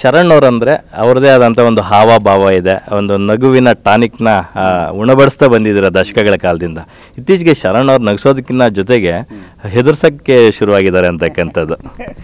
ಶರಣ್ ಅವ್ರಂದ್ರೆ ಅವ್ರದೇ ಆದಂಥ ಒಂದು ಹಾವಭಾವ ಇದೆ ಒಂದು ನಗುವಿನ ಟಾನಿಕ್ನ ಆ, ಉಣಬಡಿಸ್ತಾ ಬಂದಿದ್ದೀರ ದಶಕಗಳ ಕಾಲದಿಂದ ಇತ್ತೀಚೆಗೆ ಶರಣ್ ಅವ್ರು ನಗಿಸೋದಕ್ಕಿಂತ ಜೊತೆಗೆ ಹೆದರ್ಸಕ್ಕೆ ಶುರುವಾಗಿದ್ದಾರೆ ಅಂತಕ್ಕಂಥದ್ದು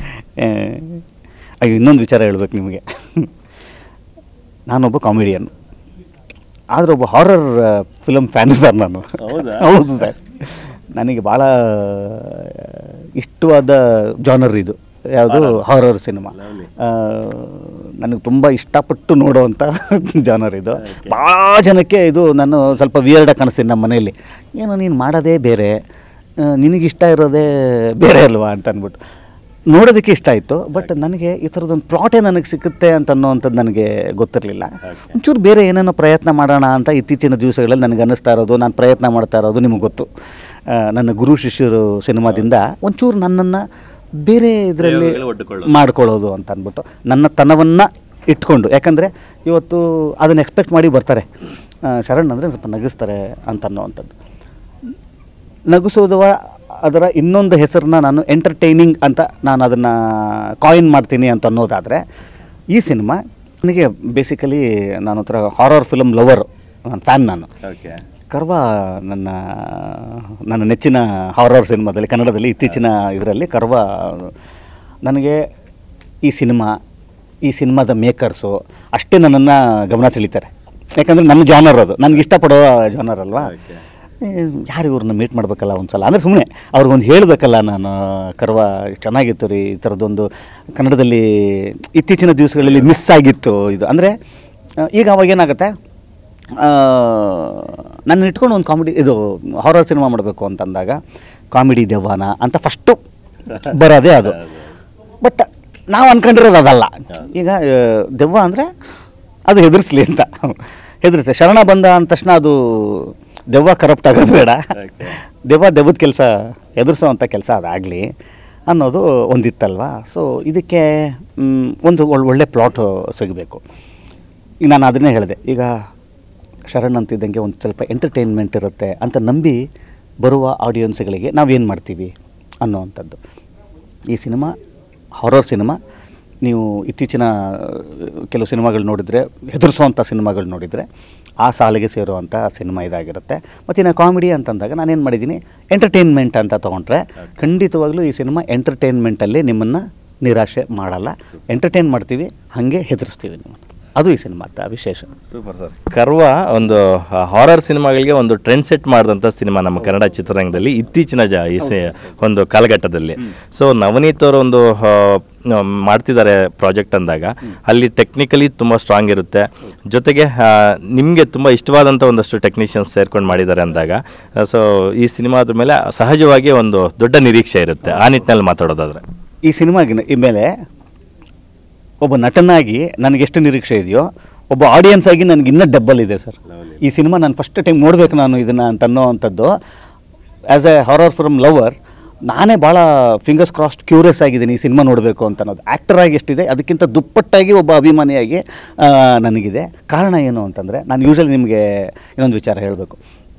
ಅಯ್ಯೋ ಇನ್ನೊಂದು ವಿಚಾರ ಹೇಳ್ಬೇಕು ನಿಮಗೆ ನಾನೊಬ್ಬ ಕಾಮಿಡಿಯನ್ ಆದರೆ ಒಬ್ಬ ಹಾರರ್ ಫಿಲಮ್ ಫ್ಯಾನ್ ಸರ್ ನಾನು ಹೌದಾ? ಹೌದು ಸರ್ ನನಗೆ ಭಾಳ ಇಷ್ಟವಾದ ಜಾನರ್ ಇದು ಯಾವುದು ಹಾರರ್ ಸಿನಿಮಾ ನನಗೆ ತುಂಬ ಇಷ್ಟಪಟ್ಟು ನೋಡೋವಂಥ ಜಾನರ್ ಇದು ಭಾಳ ಜನಕ್ಕೆ ಇದು ನಾನು ಸ್ವಲ್ಪ ವಿಯರ್ಡಾಗಿ ಕಾಣಿಸ್ತೀನಿ ನಮ್ಮ ಮನೆಯಲ್ಲಿ ಏನು ನೀನು ಮಾಡೋದೇ ಬೇರೆ ಆ, ನಿನಗಿಷ್ಟ ಇರೋದೇ ಬೇರೆ ಅಲ್ವಾ ಅಂತ ಅಂದ್ಬಿಟ್ಟು ನೋಡೋದಕ್ಕೆ ಇಷ್ಟ ಆಯಿತು ಬಟ್ ನನಗೆ ಈ ಥರದೊಂದು ಪ್ಲಾಟೇ ನನಗೆ ಸಿಕ್ಕುತ್ತೆ ಅಂತ ಅನ್ನೋವಂಥದ್ದು ನನಗೆ ಗೊತ್ತಿರಲಿಲ್ಲ ಒಂಚೂರು ಬೇರೆ ಏನೇನೋ ಪ್ರಯತ್ನ ಮಾಡೋಣ ಅಂತ ಇತ್ತೀಚಿನ ದಿವಸಗಳಲ್ಲಿ ನನಗೆ ಅನ್ನಿಸ್ತಾ ಇರೋದು ನಾನು ಪ್ರಯತ್ನ ಮಾಡ್ತಾ ಇರೋದು ನಿಮಗೆ ಗೊತ್ತು ಆ, ನನ್ನ ಗುರು ಶಿಷ್ಯರು ಸಿನಿಮಾದಿಂದ ಒಂಚೂರು ನನ್ನನ್ನು ಬೇರೆ ಇದರಲ್ಲಿ ಪ್ರಯೋಗಗಳು ಒಡ್ಡಿಕೊಳ್ಳೋದು. ಮಾಡ್ಕೊಳ್ಳೋದು ಅಂತ ಅಂದ್ಬಿಟ್ಟು ನನ್ನ ತನವನ್ನು ಇಟ್ಕೊಂಡು ಯಾಕಂದರೆ ಇವತ್ತು ಅದನ್ನು ಎಕ್ಸ್ಪೆಕ್ಟ್ ಮಾಡಿ ಬರ್ತಾರೆ ಆ, ಶರಣ್ ಅಂದರೆ ಸ್ವಲ್ಪ ನಗಿಸ್ತಾರೆ ಅಂತ ಅನ್ನೋವಂಥದ್ದು ನಗಿಸೋದವ ಅದರ ಇನ್ನೊಂದು ಹೆಸರನ್ನ ನಾನು ಎಂಟರ್ಟೈನಿಂಗ್ ಅಂತ ನಾನು ಅದನ್ನು ಕಾಯಿನ್ ಮಾಡ್ತೀನಿ ಅಂತ ಅನ್ನೋದಾದರೆ ಈ ಸಿನಿಮಾ ನನಗೆ ಬೇಸಿಕಲಿ ನಾನು ಒಂಥರ ಹಾರರ್ ಫಿಲಮ್ ಲವರ್ ನಾನು ಫ್ಯಾನ್ ನಾನು ಓಕೆ ಕರ್ವ ನನ್ನ ನನ್ನ ನೆಚ್ಚಿನ ಹಾರರ್ ಸಿನಿಮಾದಲ್ಲಿ ಕನ್ನಡದಲ್ಲಿ ಇತ್ತೀಚಿನ ಇದರಲ್ಲಿ ಕರ್ವ ನನಗೆ ಈ ಸಿನಿಮಾ ಈ ಸಿನಿಮಾದ ಮೇಕರ್ಸು ಅಷ್ಟೇ ನನ್ನನ್ನು ಗಮನ ಸೆಳೀತಾರೆ ಯಾಕಂದರೆ ನನ್ನ ಜಾನರ್ ಅದು ನನಗೆ ಇಷ್ಟಪಡೋ ಜಾನರ್ ಅಲ್ವಾ Okay. ಏ, ಯಾರು ಇವ್ರನ್ನ ಮೀಟ್ ಮಾಡಬೇಕಲ್ಲ ಒಂದು ಸಲ ಅಂದರೆ ಸುಮ್ಮನೆ ಅವ್ರಿಗೊಂದು ಹೇಳಬೇಕಲ್ಲ ನಾನು ಕರ್ವ ಇಷ್ಟ್ ಚೆನ್ನಾಗಿತ್ತು ರೀ ಈ ಥರದ್ದೊಂದು ಕನ್ನಡದಲ್ಲಿ ಇತ್ತೀಚಿನ ದಿವಸಗಳಲ್ಲಿ ಮಿಸ್ ಆಗಿತ್ತು ಇದು ಅಂದರೆ ಈಗ ಅವಾಗ ಏನಾಗುತ್ತೆ ನನ್ನ ಇಟ್ಕೊಂಡು ಒಂದು ಕಾಮಿಡಿ ಇದು ಹಾರರ್ ಸಿನಿಮಾ ಮಾಡಬೇಕು ಅಂತಂದಾಗ ಕಾಮಿಡಿ ದೆವ್ವನ ಅಂತ ಫಸ್ಟು ಬರೋದೇ ಅದು ಬಟ್ ನಾವು ಅನ್ಕೊಂಡಿರೋದು ಅದಲ್ಲ ಈಗ ಆ, ದೆವ್ವ ಅಂದರೆ ಅದು ಹೆದರ್ಸ್ಲಿ ಅಂತ ಹೆದರುತ್ತೆ ಶರಣ ಬಂದ ಅಂದ ತಕ್ಷಣ ಅದು ದೆವ್ವ ಕರಪ್ಟ್ ಆಗೋದು ಬೇಡ Okay. ದೆವ್ವ ದೆವ್ವದ ಕೆಲಸ ಹೆದರ್ಸೋವಂಥ ಕೆಲಸ ಅದಾಗಲಿ ಅನ್ನೋದು ಒಂದಿತ್ತಲ್ವಾ ಸೊ ಇದಕ್ಕೆ ಮ್, ಒಂದು ಒಳ್- ಒಳ್ಳೆ ಪ್ಲಾಟ್ ಸಿಗಬೇಕು ಈಗ ನಾನು ಅದನ್ನೇ ಹೇಳಿದೆ ಈಗ ಶರಣ್ ಅಂತಿದ್ದಂಗೆ ಒಂದು ಸ್ವಲ್ಪ ಎಂಟರ್ಟೈನ್ಮೆಂಟ್ ಇರುತ್ತೆ ಅಂತ ನಂಬಿ ಬರುವ ಆಡಿಯನ್ಸ್ಗಳಿಗೆ ನಾವೇನು ಮಾಡ್ತೀವಿ ಅನ್ನೋವಂಥದ್ದು ಈ ಸಿನಿಮಾ ಹಾರರ್ ಸಿನಿಮಾ ನೀವು ಇತ್ತೀಚಿನ ಆ, ಕೆಲವು ಸಿನಿಮಾಗಳು ನೋಡಿದರೆ ಹೆದರಿಸುವಂಥ ಸಿನಿಮಾಗಳು ನೋಡಿದರೆ ಆ ಸಾಲಿಗೆ ಸೇರುವಂಥ ಸಿನಿಮಾ ಇದಾಗಿರುತ್ತೆ ಮತ್ತು ಇನ್ನು ಕಾಮಿಡಿ ಅಂತಂದಾಗ ನಾನೇನು ಮಾಡಿದ್ದೀನಿ ಎಂಟರ್ಟೈನ್ಮೆಂಟ್ ಅಂತ ತೊಗೊಂಡ್ರೆ ಖಂಡಿತವಾಗ್ಲೂ ಈ ಸಿನಿಮಾ ಎಂಟರ್ಟೈನ್ಮೆಂಟಲ್ಲಿ ನಿಮ್ಮನ್ನು ನಿರಾಶೆ ಮಾಡಲ್ಲ ಎಂಟರ್ಟೈನ್ ಮಾಡ್ತೀವಿ ಹಾಗೆ ಹೆದರಿಸ್ತೀವಿ ನಿಮ್ಮನ್ನು ಅದು ಈ ಸಿನಿಮಾದ ವಿಶೇಷ ಸೂಪರ್ ಸರ್ ಕರ್ವ ಒಂದು ಹಾರರ್ ಸಿನಿಮಾಗಳಿಗೆ ಒಂದು ಟ್ರೆಂಡ್ ಸೆಟ್ ಮಾಡಿದಂಥ ಸಿನಿಮಾ ನಮ್ಮ ಕನ್ನಡ ಚಿತ್ರರಂಗದಲ್ಲಿ ಇತ್ತೀಚಿನ ಜ ಈ ಸಿ- ಒಂದು ಕಾಲಘಟ್ಟದಲ್ಲಿ ಸೊ ನವನೀತ್ ಅವರು ಒಂದು ಆ, ನ- ಮಾಡ್ತಿದ್ದಾರೆ ಪ್ರಾಜೆಕ್ಟ್ ಅಂದಾಗ ಅಲ್ಲಿ ಟೆಕ್ನಿಕಲಿ ತುಂಬ ಸ್ಟ್ರಾಂಗ್ ಇರುತ್ತೆ ಜೊತೆಗೆ ನಿಮಗೆ ತುಂಬ ಇಷ್ಟವಾದಂಥ ಒಂದಷ್ಟು ಟೆಕ್ನಿಷಿಯನ್ಸ್ ಸೇರ್ಕೊಂಡು ಮಾಡಿದ್ದಾರೆ ಅಂದಾಗ ಸೊ ಈ ಸಿನಿಮಾದ ಮೇಲೆ ಸಹಜವಾಗಿ ಒಂದು ದೊಡ್ಡ ನಿರೀಕ್ಷೆ ಇರುತ್ತೆ ಆ ನಿಟ್ಟಿನಲ್ಲಿ ಮಾತಾಡೋದಾದ್ರೆ ಈ ಸಿನಿಮಾಗಿನ ಈ ಮೇಲೆ ಒಬ್ಬ ನಟನಾಗಿ ನನಗೆ ಎಷ್ಟು ನಿರೀಕ್ಷೆ ಇದೆಯೋ ಒಬ್ಬ ಆಡಿಯನ್ಸ್ ಆಗಿ ನನಗೆ ಇನ್ನೂ ಡಬ್ಬಲ್ ಇದೆ ಸರ್ ಈ ಸಿನಿಮಾ ನಾನು ಫಸ್ಟ್ ಟೈಮ್ ನೋಡಬೇಕು ನಾನು ಇದನ್ನು ಅಂತ ಅನ್ನೋವಂಥದ್ದು as a horror from lover ನಾನೇ ಭಾಳ ಫಿಂಗರ್ಸ್ ಕ್ರಾಸ್ಡ್ ಕ್ಯೂರಿಯಸ್ ಆಗಿದ್ದೀನಿ ಈ ಸಿನಿಮಾ ನೋಡಬೇಕು ಅಂತ ಅನ್ನೋದು ಆ್ಯಕ್ಟರ್ ಆಗಿ ಎಷ್ಟಿದೆ ಅದಕ್ಕಿಂತ ದುಪ್ಪಟ್ಟಾಗಿ ಒಬ್ಬ ಅಭಿಮಾನಿಯಾಗಿ ಆ, ನನಗಿದೆ ಕಾರಣ ಏನು ಅಂತಂದರೆ ನಾನು ಯೂಶಲಿ ನಿಮಗೆ ಇನ್ನೊಂದು ವಿಚಾರ ಹೇಳಬೇಕು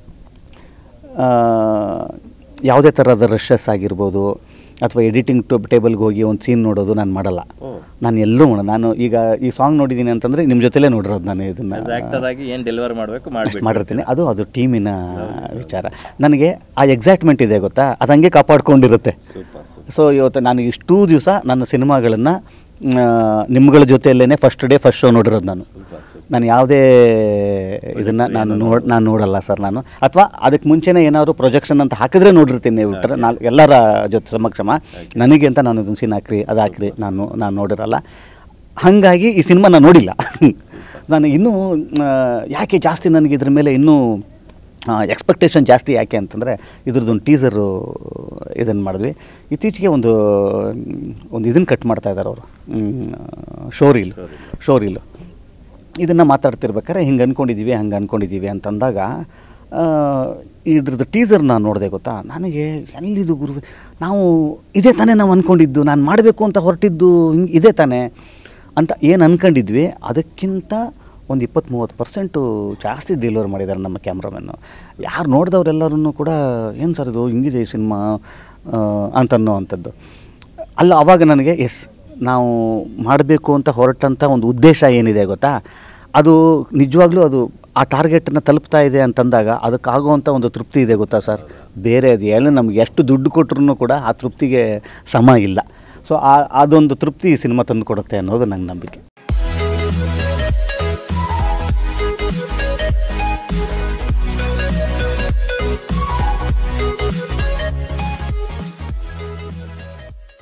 ಯಾವುದೇ ಥರದ ರಶಸ್ ಆಗಿರ್ಬೋದು ಅಥವಾ ಎಡಿಟಿಂಗ್ ಟೇಬಲ್ಗೆ ಹೋಗಿ ಒಂದು ಸೀನ್ ನೋಡೋದು ನಾನು ಮಾಡಲ್ಲ ನಾನು ಎಲ್ಲೂ ಮಾಡ ನಾನು ಈಗ ಈ ಸಾಂಗ್ ನೋಡಿದ್ದೀನಿ ಅಂತಂದರೆ ನಿಮ್ಮ ಜೊತೆಲೇ ನೋಡಿರೋದು ನಾನು ಇದನ್ನು ಆಗಿ ಏನು ಡೆಲಿವರ್ ಮಾಡಬೇಕು ಅಷ್ಟು ಮಾಡಿರ್ತೀನಿ ಅದು ಅದು ಟೀಮಿನ ವಿಚಾರ ನನಗೆ ಆ ಎಕ್ಸೈಟ್ಮೆಂಟ್ ಇದೆ ಗೊತ್ತಾ ಅದು ಹಂಗೆ ಕಾಪಾಡ್ಕೊಂಡಿರುತ್ತೆ ಸೊ ಇವತ್ತು ನಾನು ಇಷ್ಟೂ ದಿವಸ ನನ್ನ ಸಿನಿಮಾಗಳನ್ನು ನಿಮ್ಗಳ ಜೊತೆಯಲ್ಲೇ ಫಸ್ಟ್ ಡೇ ಫಸ್ಟ್ ಶೋ ನೋಡಿರೋದು ನಾನು ನಾನು ಯಾವುದೇ ಇದನ್ನು ನಾನು ನೋಡ್ ನಾನು ನೋಡಲ್ಲ ಸರ್ ನಾನು ಅಥವಾ ಅದಕ್ಕೆ ಮುಂಚೆನೇ ಏನಾದ್ರು ಪ್ರೊಜೆಕ್ಷನ್ ಅಂತ ಹಾಕಿದ್ರೆ ನೋಡಿರ್ತೀನಿ ನೀವು ಬಿಟ್ಟರೆ ನಾನು ಎಲ್ಲರ ಜೊತೆ ಸಮಕ್ಷಮ ನನಗೆ ಅಂತ ನಾನು ಇದನ್ನು ಸೀನ್ ಹಾಕ್ರಿ ಅದು ಹಾಕ್ರಿ ನಾನು ನಾನು ನೋಡಿರಲ್ಲ ಹಾಗಾಗಿ ಈ ಸಿನಿಮಾ ನಾನು ನೋಡಿಲ್ಲ ನಾನು ಇನ್ನೂ ಆ, ಯಾಕೆ ಜಾಸ್ತಿ ನನಗೆ ಇದ್ರ ಮೇಲೆ ಇನ್ನೂ ಎಕ್ಸ್ಪೆಕ್ಟೇಷನ್ ಜಾಸ್ತಿ ಯಾಕೆ ಅಂತಂದರೆ ಇದ್ರದ್ದೊಂದು ಟೀಸರು ಇದನ್ನು ಮಾಡಿದ್ವಿ ಇತ್ತೀಚೆಗೆ ಒಂದು ಒಂದು ಇದನ್ನು ಕಟ್ ಮಾಡ್ತಾ ಇದ್ದಾರೆ ಅವರು ಶೋರೀಲ್ ಶೋರೀಲು ಇದನ್ನು ಮಾತಾಡ್ತಿರ್ಬೇಕಾದ್ರೆ ಹಿಂಗೆ ಅಂದ್ಕೊಂಡಿದ್ದೀವಿ ಹಂಗೆ ಅಂದ್ಕೊಂಡಿದ್ದೀವಿ ಅಂತಂದಾಗ ಆ, ಇದ್ರದ್ದು ಟೀಸರ್ ನಾನು ನೋಡಿದೆ ಗೊತ್ತಾ ನನಗೆ ಎಲ್ಲಿದು ಗುರು ನಾವು ಇದೇ ತಾನೇ ನಾವು ಅಂದ್ಕೊಂಡಿದ್ದು ನಾನು ಮಾಡಬೇಕು ಅಂತ ಹೊರಟಿದ್ದು ಹಿಂಗೆ ಇದೇ ತಾನೇ ಅಂತ ಏನು ಅಂದ್ಕೊಂಡಿದ್ವಿ ಅದಕ್ಕಿಂತ ಒಂದು ಇಪ್ಪತ್ತು ಮೂವತ್ತು ಪರ್ಸೆಂಟು ಜಾಸ್ತಿ ಡೆಲಿವರ್ ಮಾಡಿದ್ದಾರೆ ನಮ್ಮ ಕ್ಯಾಮ್ರಾಮನ್ನು ಯಾರು ನೋಡಿದವರೆಲ್ಲರೂ ಕೂಡ ಏನು ಸರ್ ಇದು ಹಿಂಗಿದೆ ಈ ಸಿನಿಮಾ ಅಂತನ್ನೋ ಅಂಥದ್ದು ಅಲ್ಲ ಆವಾಗ ನನಗೆ ಎಸ್ ನಾವು ಮಾಡಬೇಕು ಅಂತ ಹೊರಟಂಥ ಒಂದು ಉದ್ದೇಶ ಏನಿದೆ ಗೊತ್ತಾ ಅದು ನಿಜವಾಗ್ಲೂ ಅದು ಆ ಟಾರ್ಗೆಟನ್ನು ತಲುಪ್ತಾ ಇದೆ ಅಂತಂದಾಗ ಅದಕ್ಕಾಗುವಂಥ ಒಂದು ತೃಪ್ತಿ ಇದೆ ಗೊತ್ತಾ ಸರ್ ಬೇರೆ ಅದು ಎಲ್ಲ ನಮ್ಗೆ ಎಷ್ಟು ದುಡ್ಡು ಕೊಟ್ಟರು ಕೂಡ ಆ ತೃಪ್ತಿಗೆ ಸಮ ಇಲ್ಲ ಸೊ ಆ ಅದೊಂದು ತೃಪ್ತಿ ಈ ಸಿನಿಮಾ ತಂದು ಕೊಡುತ್ತೆ ಅನ್ನೋದು ನನ್ನ ನಂಬಿಕೆ